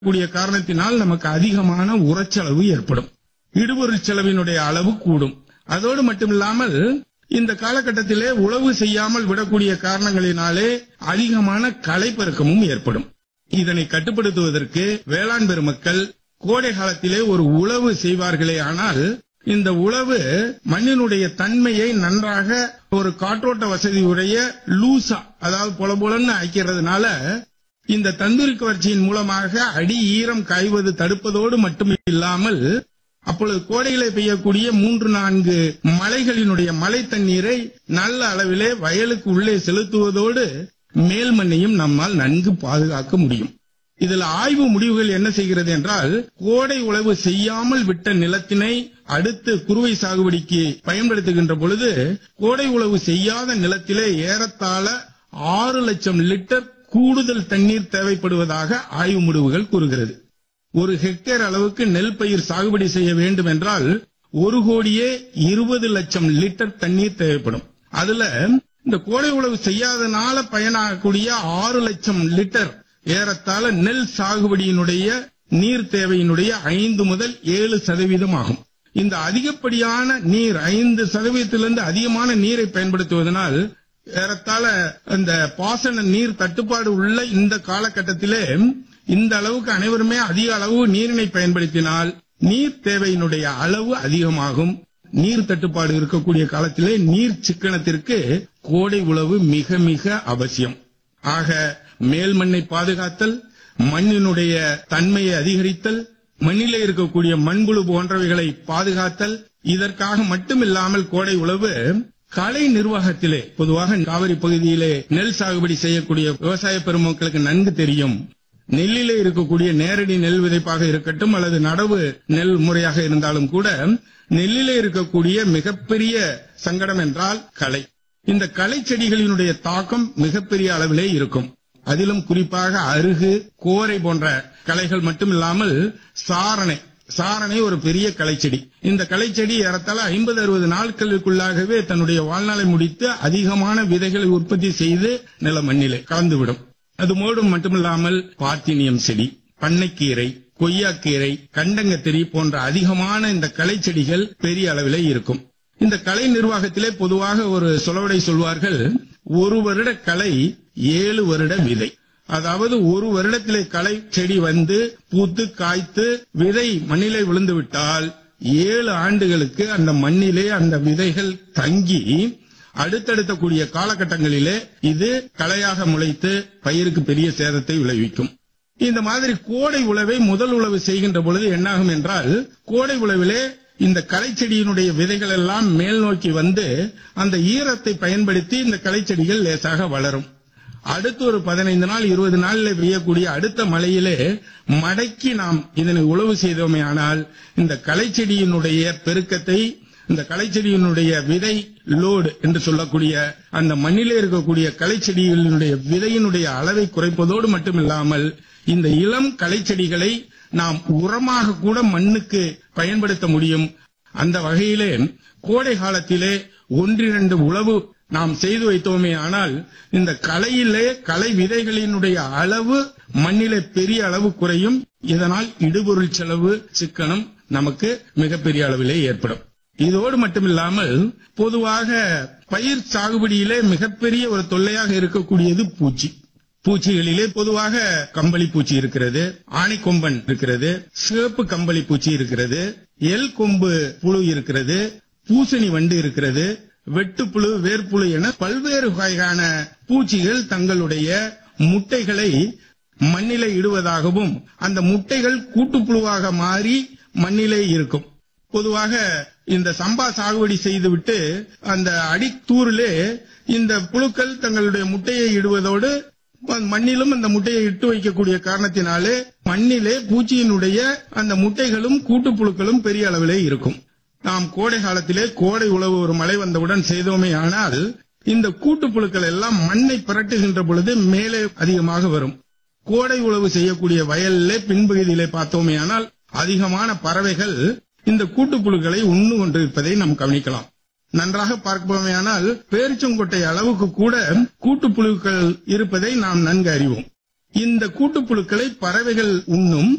கூடிய காரணத்தினால் நமக்கு அதிகமான உரச்செலவு ஏற்படும் இடுபொருள் செலவினுடைய அளவு கூடும் அதோடு மட்டுமில்லாமல் இந்த காலகட்டத்திலே உழவு செய்யாமல் விடக்கூடிய காரணங்களினாலே அதிகமான களைப்பெருக்கமும் ஏற்படும் இதனை கட்டுப்படுத்துவதற்கு வேளாண் பெருமக்கள் கோடை காலத்திலே ஒரு உழவு செய்வார்களே ஆனால் இந்த உழவு மண்ணினுடைய தன்மையை நன்றாக ஒரு காற்றோட்ட வசதியுடைய லூசா அதாவது பொல பொலன்னு ஆக்கிறதுனால இந்த தந்தூரி கவர்ச்சியின் மூலமாக அடி ஈரம் காய்வது தடுப்பதோடு மட்டும் இல்லாமல் அப்பொழுது கோடையிலே பெய்யக்கூடிய மூன்று நான்கு மலைகளினுடைய மழை தண்ணீரை நல்ல அளவிலே வயலுக்கு உள்ளே செலுத்துவதோடு மேல் மண்ணையும் நம்மால் நன்கு பாதுகாக்க முடியும் இதில் ஆய்வு முடிவுகள் என்ன செய்கிறது என்றால் கோடை உழவு செய்யாமல் விட்ட நிலத்தினை அடுத்து குறுவை சாகுபடிக்கு பயன்படுத்துகின்ற பொழுது கோடை உழவு செய்யாத நிலத்திலே ஏறத்தாழ ஆறு லட்சம் லிட்டர் கூடுதல் தண்ணீர் தேவைப்படுவதாக ஆய்வு முடிவுகள் கூறுகிறது ஒரு ஹெக்டேர் அளவுக்கு நெல் பயிர் சாகுபடி செய்ய வேண்டும் என்றால் ஒரு கோடியே இருபது லட்சம் லிட்டர் தண்ணீர் தேவைப்படும் அதுல இந்த கோடை உழவு செய்யாதனால பயனாகக்கூடிய ஆறு லட்சம் லிட்டர் ஏறத்தாழ நெல் சாகுபடியினுடைய நீர் தேவையினுடைய ஐந்து முதல் ஏழு சதவீதம் ஆகும் இந்த அதிகப்படியான நீர் ஐந்து சதவீதத்திலிருந்து அதிகமான நீரை பயன்படுத்துவதனால் ஏறத்தாழ இந்த பாசன நீர் தட்டுப்பாடு உள்ள இந்த காலகட்டத்திலே இந்த அளவுக்கு அனைவருமே அதிக அளவு நீரினை பயன்படுத்தினால் நீர் தேவையினுடைய அளவு அதிகமாகும் நீர் தட்டுப்பாடு இருக்கக்கூடிய காலத்திலே நீர் சிக்கனத்திற்கு கோடை உழவு மிக மிக அவசியம் ஆக மேல் மண்ணை பாதுகாத்தல் மண்ணினுடைய தன்மையை அதிகரித்தல் மண்ணிலே இருக்கக்கூடிய மண்புழு போன்றவைகளை பாதுகாத்தல் இதற்காக மட்டுமில்லாமல் கோடை உழவு கலை நிர்வாகத்திலே பொதுவாக காவிரி பகுதியிலே நெல் சாகுபடி செய்யக்கூடிய விவசாய பெருமக்களுக்கு நன்கு தெரியும் நெல்லிலே இருக்கக்கூடிய நேரடி நெல் விதைப்பாக இருக்கட்டும் அல்லது நடவு நெல் முறையாக இருந்தாலும் கூட நெல்லிலே இருக்கக்கூடிய மிகப்பெரிய சங்கடம் என்றால் களை இந்த களை செடிகளினுடைய தாக்கம் மிகப்பெரிய அளவிலே இருக்கும் அதிலும் குறிப்பாக அருகு கோரை போன்ற களைகள் மட்டுமில்லாமல் சாரணை சாரணை ஒரு பெரிய களைச்செடி இந்த களைச்செடி ஏறத்தாழ ஐம்பது அறுபது நாட்களுக்குள்ளாகவே தன்னுடைய வாழ்நாளை முடித்து அதிகமான விதைகளை உற்பத்தி செய்து நில மண்ணிலே கலந்துவிடும் அது மோடும் மட்டுமில்லாமல் பாத்தினியம் செடி பண்ணைக்கீரை கொய்யாக்கீரை கண்டங்கத்திரி போன்ற அதிகமான இந்த களை செடிகள் பெரிய அளவிலே இருக்கும் இந்த கலை நிர்வாகத்திலே பொதுவாக ஒரு சொலவடை சொல்வார்கள் ஒரு வருட கலை ஏழு வருட விதை அதாவது ஒரு வருடத்திலே களை செடி வந்து பூத்து காய்த்து விதை மண்ணிலே விழுந்து விட்டால் ஏழு ஆண்டுகளுக்கு அந்த மண்ணிலே அந்த விதைகள் தங்கி அடுத்தடுத்த கூடிய காலகட்டங்களிலே இது களையாக முளைத்து பயிருக்கு பெரிய சேதத்தை விளைவிக்கும் இந்த மாதிரி கோடை உழவை முதல் உழவு செய்கின்ற பொழுது என்னாகும் என்றால் கோடை உழவிலே இந்த களைச்செடியினுடைய விதைகள் எல்லாம் மேல் நோக்கி வந்து அந்த ஈரத்தை பயன்படுத்தி இந்த களைச்செடிகள் லேசாக வளரும் அடுத்து ஒரு பதினைந்து நாள் இருபது நாள்ல பெய்யக்கூடிய அடுத்த மழையிலே மடக்கி நாம் இதனை உழவு செய்தோமே ஆனால் இந்த களைச்செடியினுடைய பெருக்கத்தை இந்த களைச்செடியினுடைய விதை லோடு என்று சொல்லக்கூடிய அந்த மண்ணிலே இருக்கக்கூடிய களைச்செடிகளினுடைய விதையினுடைய அளவை குறைப்பதோடு மட்டுமில்லாமல் இந்த இளம் களைச்செடிகளை நாம் உரமாக கூட மண்ணுக்கு பயன்படுத்த முடியும் அந்த வகையிலே கோடை காலத்திலே ஒன்றிரண்டு உழவு நாம் செய்து வைத்தோமே ஆனால் இந்த களையிலே களை விதைகளினுடைய அளவு மண்ணிலே பெரிய அளவு குறையும் இதனால் இடுபொருள் செலவு சிக்கனம் நமக்கு மிகப்பெரிய அளவிலே ஏற்படும் இதோடு மட்டுமில்லாமல் பொதுவாக பயிர் சாகுபடியிலே மிகப்பெரிய ஒரு தொல்லையாக இருக்கக்கூடியது பூச்சி பூச்சிகளிலே பொதுவாக கம்பளி பூச்சி இருக்கிறது ஆணைக்கொம்பன் இருக்கிறது சிவப்பு கம்பளி பூச்சி இருக்கிறது எல் கொம்பு புழு இருக்கிறது பூசணி வண்டு இருக்கிறது வெட்டுப்புழு வேர்ப்புழு என பல்வேறு வகையான பூச்சிகள் தங்களுடைய முட்டைகளை மண்ணிலே இடுவதாகவும் அந்த முட்டைகள் கூட்டுப்புழுவாக மாறி மண்ணிலே இருக்கும் பொதுவாக இந்த சம்பா சாகுபடி செய்துவிட்டு அந்த அடித்தூரிலே இந்த புழுக்கள் தங்களுடைய முட்டையை இடுவதோடு மண்ணிலும் அந்த முட்டையை இட்டு வைக்கக்கூடிய காரணத்தினாலே மண்ணிலே பூச்சியினுடைய அந்த முட்டைகளும் கூட்டுப்புழுக்களும் பெரிய அளவிலே இருக்கும் நாம் கோடை காலத்திலே கோடை உழவு ஒரு மழை வந்தவுடன் செய்தோமே ஆனால் இந்த கூட்டுப்புழுக்கள் எல்லாம் மண்ணை புரட்டுகின்ற பொழுது மேலே அதிகமாக வரும் கோடை உழவு செய்யக்கூடிய வயலிலே பின்பகுதியிலே பார்த்தோமே ஆனால் அதிகமான பறவைகள் இந்த கூட்டுப்புழுக்களை உண்ணு கொண்டிருப்பதை நாம் கவனிக்கலாம் நன்றாக பார்ப்போமேயானால் பேரிச்சங்கொட்டை அளவுக்கு கூட கூட்டுப்புழுக்கள் இருப்பதை நாம் நன்கு அறிவோம் இந்த கூட்டுப்புழுக்களை பறவைகள் உண்ணும்